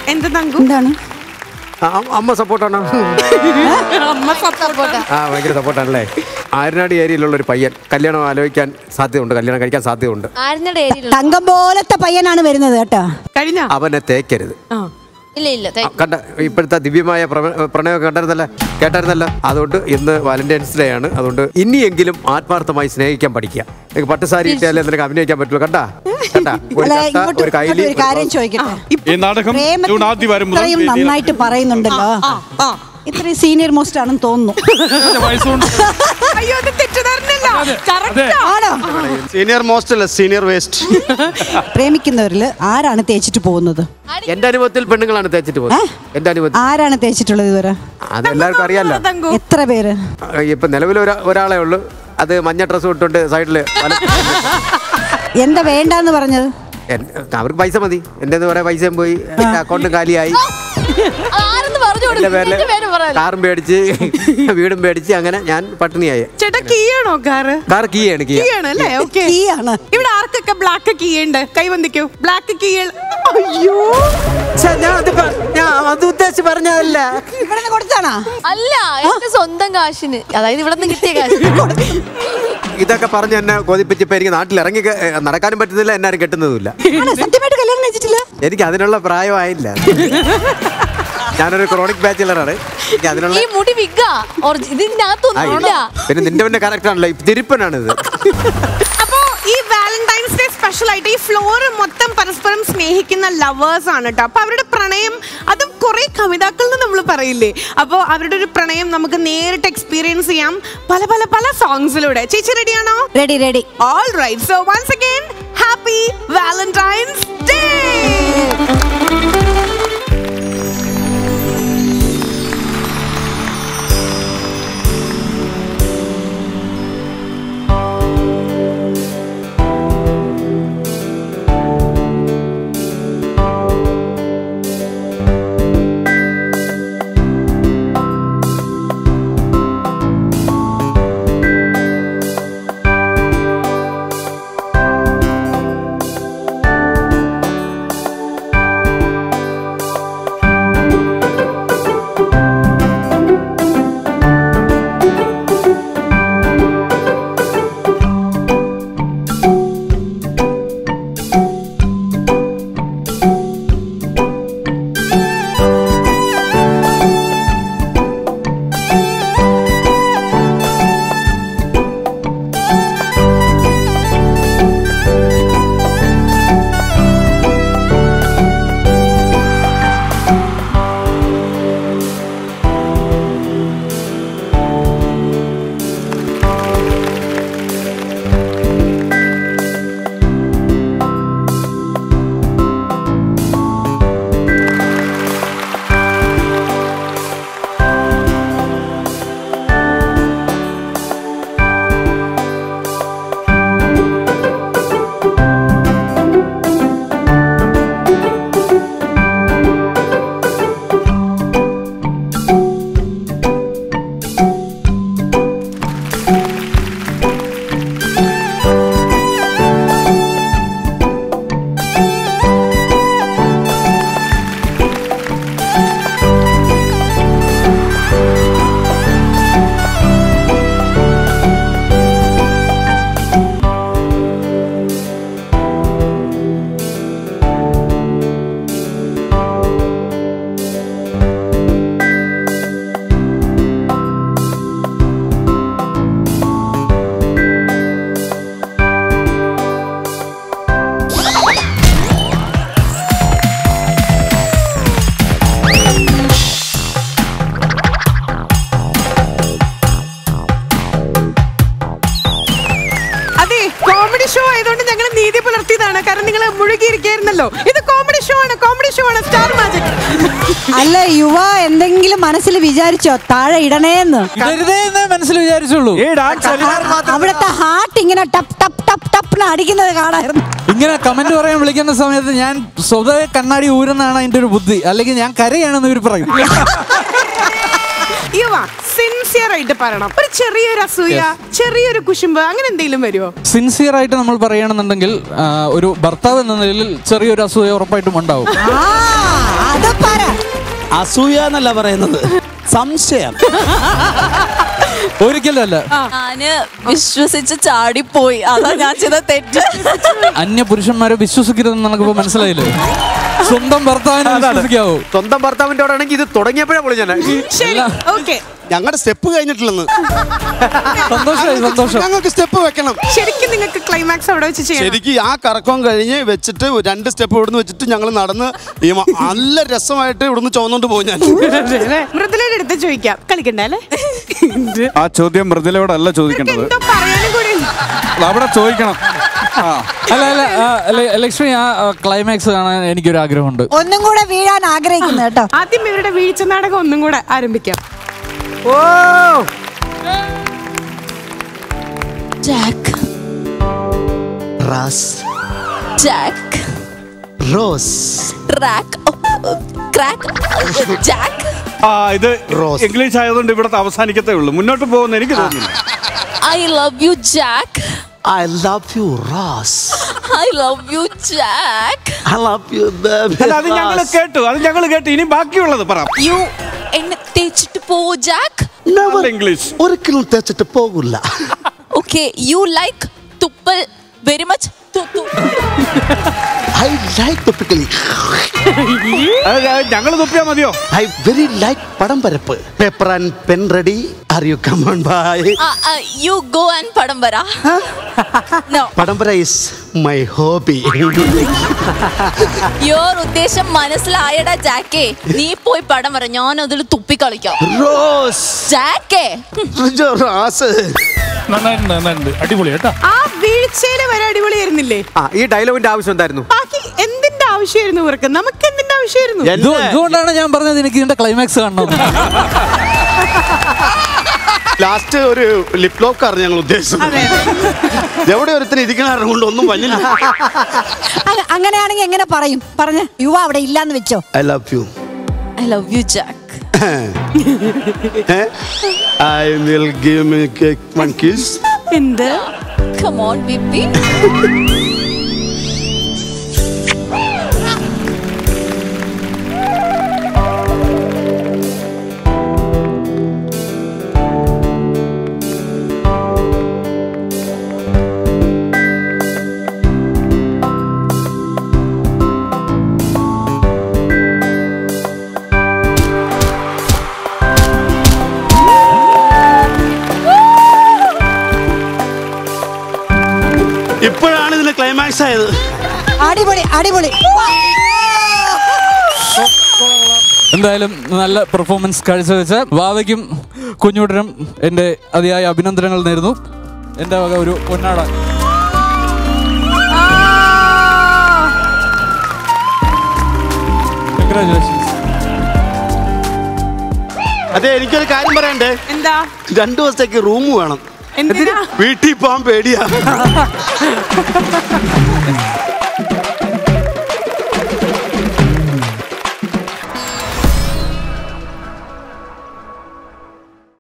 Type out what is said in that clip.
എന്ത് തങ്കു എന്താണ് ആ, അമ്മ സപ്പോർട്ടാണ് അമ്മ സപ്പോർട്ട് ആ ഭയങ്കര സപ്പോർട്ടാണല്ലേ ആരനാട് ഏരിയയിലുള്ള ഒരു പയ്യൻ കല്യാണം ആലോചിക്കാൻ സാധ്യതയുണ്ട് കല്യാണം കഴിക്കാൻ സാധ്യതയുണ്ട് ആരുടെ ഏരിയയിലുള്ള തങ്കം പോലത്തെ പയ്യനാണ് വരുന്നത് കേട്ടോ കഴിഞ്ഞ അവനെ തേക്കരുത് ഇല്ല ഇല്ല ആ, കണ്ട ഇപ്പോഴത്തെ ദിവ്യമായ പ്രമ- പ്രണയമൊക്കെ കണ്ടായിരുന്നല്ലോ കേട്ടായിരുന്നല്ലോ അതുകൊണ്ട് ഇന്ന് വാലന്റൈൻസ് ഡേ ആണ് അതുകൊണ്ട് ഇനിയെങ്കിലും ആത്മാർത്ഥമായി സ്നേഹിക്കാൻ പഠിക്കുക നിങ്ങൾക്ക് പട്ടുസാരി ഇട്ടാലേ നിനക്ക് അഭിനയിക്കാൻ പറ്റുള്ളൂ കണ്ടാ കണ്ടാ ഒരു അല്ല കട്ട, ഇങ്ങോട്ട് ഒരു കൈലി ഇങ്ങോട്ട് ഒരു കാര്യം ചോദിക്കട്ടെ ഈ നാടകം പ്രേമത്തെ ജൂൺ ആദ്യം വരും മുതൽ ഇത്രയും വേദിയിൽ നന്നായിട്ട് പറയുന്നുണ്ടല്ലോ ആ ഇത്രയും സീനിയർ മോസ്റ്റ് ആണെന്ന് തോന്നുന്നു വയസ്സുകൊണ്ട് അയ്യോ അത് തെറ്റിദ്ധാരണല്ല Correct ആ. ആണോ സീനിയർ മോസ്റ്റ് അല്ല സീനിയർ വേസ്റ്റ് പ്രേമിക്കുന്നവരിൽ ആരാണ് തേച്ചിട്ട് പോകുന്നത് എന്റെ അനുഭവത്തിൽ പെണ്ണുങ്ങളാണ് തേച്ചിട്ട് പോകുന്നത് എന്റെ അനുഭവത്തിൽ ആരാണ് തേച്ചിട്ടുള്ളത് ഇതുവരെ അത് എല്ലാവർക്കും അറിയാലോ തങ്കു എത്ര പേര് ആ, ഇപ്പൊ നിലവിൽ ഒരാ- ഒരാളെ ഉള്ളൂ അത് മഞ്ഞ ഡ്രസ് ഇട്ടുകൊണ്ട് സൈഡില് വല- എന്താ വേണ്ടാന്ന് പറഞ്ഞത് എൻ- അവർക്ക് പൈസ മതി എന്റെ കുറെ പൈസയും പോയി എന്റെ അക്കൗണ്ടും കാലിയായി ആരെന്ന് പറഞ്ഞു എന്റെ പേരില് കൊടുക്കും പേര് പറയാം കാറും പേടിച്ച് വീടും പേടിച്ച് അങ്ങനെ ഞാൻ പട്ടിണിയായി ചേട്ടാ കീയാണോ കാറ് കാർ കീയാണ് കീ കീയാണ് അല്ലേ ഓക്കെ കീ ആണ് ഇവിടെ ആർക്കൊക്കെ ബ്ലാക്ക് കീ ഉണ്ട് കൈവന്തിക്കൂ ബ്ലാക്ക് കീ അയ്യോ ഞാൻ അത് പ- ഞാൻ അത് ഉദ്ദേശിച്ച് പറഞ്ഞതല്ല ഇവിടെ നിന്ന് കൊടുത്താണോ അല്ല എന്റെ സ്വന്തം കാശിന് അതായത് ഇവിടെ നിന്ന് കിട്ടിയ കാശ് ഇതൊക്കെ പറഞ്ഞ് എന്നെ കൊതിപ്പിച്ച് ഇപ്പൊ എനിക്ക് നാട്ടിൽ ഇറങ്ങി ക- ഏ, നടക്കാനും പറ്റുന്നില്ല എന്നാരും കെട്ടുന്നതുമില്ല ആണോ? സത്യമായിട്ട് കല്യാണം കഴിച്ചിട്ടില്ല എനിക്ക് അതിനുള്ള പ്രായമായില്ല ഞാനൊരു ക്രോണിക് ബാച്ചിലറാണ് എനിക്ക് അതിനുള്ള ഈ മുടി വിഗാ ഇതിനകത്തൊന്നും ഇല്ല പിന്നെ നിന്റെ പിന്നെ കറക്റ്റ് ആണല്ലോ ഈ തിരുപ്പനാണിത് അപ്പോ ഈ വാലന്റൈൻസ് ഡേ സ്പെഷ്യൽ ആയിട്ട് ഈ ഫ്ലോർ മൊത്തം പരസ്പരം സ്നേഹിക്കുന്ന ലവേഴ്സ് ആണ് കേട്ടോ അപ്പൊ അവരുടെ പ്രണയം അതും കുറെ കവിതാക്കൾ നമ്മൾ പറയില്ലേ അപ്പോൾ അവരുടെ ഒരു പ്രണയം നമുക്ക് നേരിട്ട് എക്സ്പീരിയൻസ് ചെയ്യാം പല പല പല സോങ്സിലൂടെ ചേച്ചി റെഡിയാണോ ready ready all right so once again happy Valentine's Day അതെ കോമഡി ഷോ ആയതുകൊണ്ട് ഞങ്ങൾ നീതി പുലർത്തിയതാണ് കാരണം നിങ്ങൾ മുഴുകിയിരിക്കായിരുന്നല്ലോ ഇത് കോമഡി ഷോ ആണ് കോമഡി ഷോ ആണ് സ്റ്റാർ മാജിക് അല്ല യുവ എന്തെങ്കിലും മനസ്സിൽ വിചാരിച്ചോ താഴെ ഇടണേന്ന് വെറുതെ എന്നേ മനസ്സിൽ വിചാരിച്ചുള്ളൂ ഈ ഡാൻസ് അവിടുത്തെ ഹാർട്ട് ഇങ്ങനെ ടപ്പ് ടപ്പ് ടപ്പ് ടപ്പ് അടിക്കുന്നത് കാണായിരുന്നു ഇങ്ങനെ കമന്റ് പറയാൻ വിളിക്കുന്ന സമയത്ത് ഞാൻ സ്വതവേ കണ്ണാടി ഊരുന്നാണ് അതിന്റെ ഒരു ബുദ്ധി അല്ലെങ്കിൽ ഞാൻ കരയാണെന്ന് ഇവർ പറയും യുവ സിൻസിയർ ആയിട്ട് പറയണം ഒരു ചെറിയൊരു അസൂയ ചെറിയൊരു കുശുമ്പ് അങ്ങനെ എന്തെങ്കിലും വരുമോ സിൻസിയർ ആയിട്ട് നമ്മൾ പറയുകയാണെന്നുണ്ടെങ്കിൽ ആ, ഒരു ഭർത്താവ് എന്ന നിലയിൽ ചെറിയൊരു അസൂയ ഉറപ്പായിട്ടും ഉണ്ടാവും ആ അത് അസൂയ എന്നല്ല പറയുന്നത് സംശയം ഒരിക്കലും അല്ല ഞാന് വിശ്വസിച്ച് ചാടിപ്പോയി അതാ ഞാൻ ചെയ്ത തെറ്റ് അന്യ പുരുഷന്മാരെ വിശ്വസിക്കരുതെന്ന് നമുക്കിപ്പോ മനസ്സിലായില്ലേ സ്വന്തം ഭർത്താവിനെ വിശ്വസിക്കാവോ സ്വന്തം ഭർത്താവിന്റെ അവിടെ ആണെങ്കിൽ ഇത് തുടങ്ങിയപ്പോഴേ പൊളി ഞാൻ ശരി ഓക്കെ ഞങ്ങളുടെ സ്റ്റെപ്പ് കഴിഞ്ഞിട്ടില്ലെന്ന് സന്തോഷമായി സന്തോഷം ഞങ്ങൾക്ക് സ്റ്റെപ്പ് വെക്കണം ശരിക്കും നിങ്ങൾക്ക് ക്ലൈമാക്സ് അവിടെ വെച്ച് ചെയ്യണം ശരിക്കും ആ കറക്കം കഴിഞ്ഞ് വെച്ചിട്ട് രണ്ട് സ്റ്റെപ്പ് ഇവിടുന്ന് വെച്ചിട്ട് ഞങ്ങൾ നടന്ന് ഈ മ- നല്ല രസമായിട്ട് ഇവിടുന്ന് ചോന്നുകൊണ്ട് പോകും ഞാൻ മൃദുലയുടെ അടുത്ത് ചോദിക്കാം കളിക്കണ്ടേ അല്ലേ ആ ചോദ്യം മൃദുലയോടല്ല ചോദിക്കേണ്ടത് എന്തോ പറയാനും കൂടി ഉണ്ട്. അത് അവിടെ ചോദിക്കണം ആ അല്ല അല്ല ആ, ല- ലക്ഷ്മി ആ ക്ലൈമാക്സ് കാണാൻ എനിക്കൊരു ആഗ്രഹമുണ്ട് ഒന്നും കൂടെ വീഴാൻ ആഗ്രഹിക്കുന്നു കേട്ടോ ആദ്യം ഇവരുടെ വീഴ്ച നാടകം ഒന്നും കൂടെ ആരംഭിക്കാം ഓ Jack Rose Jack Rose track crack Jack ആ ഇത് റോസ്. ഇംഗ്ലീഷ് ആയതുകൊണ്ട് ഇവിടുത്തെ അവസാനിക്കത്തേ ഉള്ളൂ മുന്നോട്ട് പോകുന്ന എനിക്ക് തോന്നുന്നില്ല I love you Jack I love you Rose I love you Jack I love you അല്ല അത് ഞങ്ങൾ കേട്ടു അത് ഞങ്ങൾ കേട്ടു ഇനി ബാക്കിയുള്ളത് പറ യു എന്നെ തേച്ചിട്ട് പോ ജാക്ക് നല്ല ഇംഗ്ലീഷ് ഒരിക്കലും തേച്ചിട്ട് പോകില്ല ഓക്കെ യു ലൈക്ക് തുപ്പൽ വെരി മച്ച് ഐ ലൈക്ക് തൊപ്പിക്കളി ഞങ്ങൾ തുപ്പിയാ മതിയോ ഐ വെരി ലൈക്ക് പടം പരപ്പ് paper and pen ready are you come on bye you go and പടം വരാ നോ പടം പര ഇസ് മൈ ഹോബി യോർ ഉദ്ദേശം മനസ്സിലായടാ ജാക്കേ നീ പോയി പടം വര ഞാൻ അതിൽ തുപ്പി കളിക്കാം റോസ് ജാക്കേ റാസ് നന്നായിട്ടുണ്ട് നന്നായിട്ടുണ്ട് അടിപൊളി കേട്ടോ ആ വീഴ്ചയില് വരെ അടിപൊളിയായിരുന്നില്ലേ ആ ഈ ഡയലോഗിന്റെ ആവശ്യം എന്തായിരുന്നു ബാക്കി എന്തിന്റെ ആവശ്യമായിരുന്നു ഇവർക്ക് നമുക്ക് എന്തിന്റെ ആവശ്യമായിരുന്നു ഇത് ഇതുകൊണ്ടാണ് ഞാൻ പറഞ്ഞത് എനിക്ക് ഇതിന്റെ ക്ലൈമാക്സ് കാണണം ലാസ്റ്റ് ഒരു ലിപ് ലോക്ക് ആണ് ഞങ്ങൾ ഉദ്ദേശിച്ചത് അതെ എവിടെ ഒരുത്തിന് ഇരിക്കണ കൊണ്ട് ഒന്നും വന്നില്ല അങ്ങ- അങ്ങനെയാണെങ്കിൽ എങ്ങനെ പറയും പറഞ്ഞ യുവ അവിടെ ഇല്ലാന്ന് വെച്ചോ I love you I love you Jack I will give me cake one kiss എന്ത് കം ഓൺ ബേബി ഇപ്പോഴാണ് ഇതിന്റെ ക്ലൈമാക്സ് ആയത് അടിപൊളി അടിപൊളി എന്തായാലും നല്ല പെർഫോമൻസ് കാഴ്ചവെച്ച വാവയ്ക്കും കുഞ്ഞുടനും എൻ്റെ അതിയായ അഭിനന്ദനങ്ങൾ നേരുന്നു എൻ്റെ വക ഒരു പൊന്നാട കൺഗ്രാജുലേഷൻസ് അതെ എനിക്കൊരു കാര്യം പറയണ്ടേ എന്താ രണ്ടു ദിവസത്തേക്ക് റൂം വേണം എന്തിനാ വീട്ടിൽ പോകാൻ പേടിയാ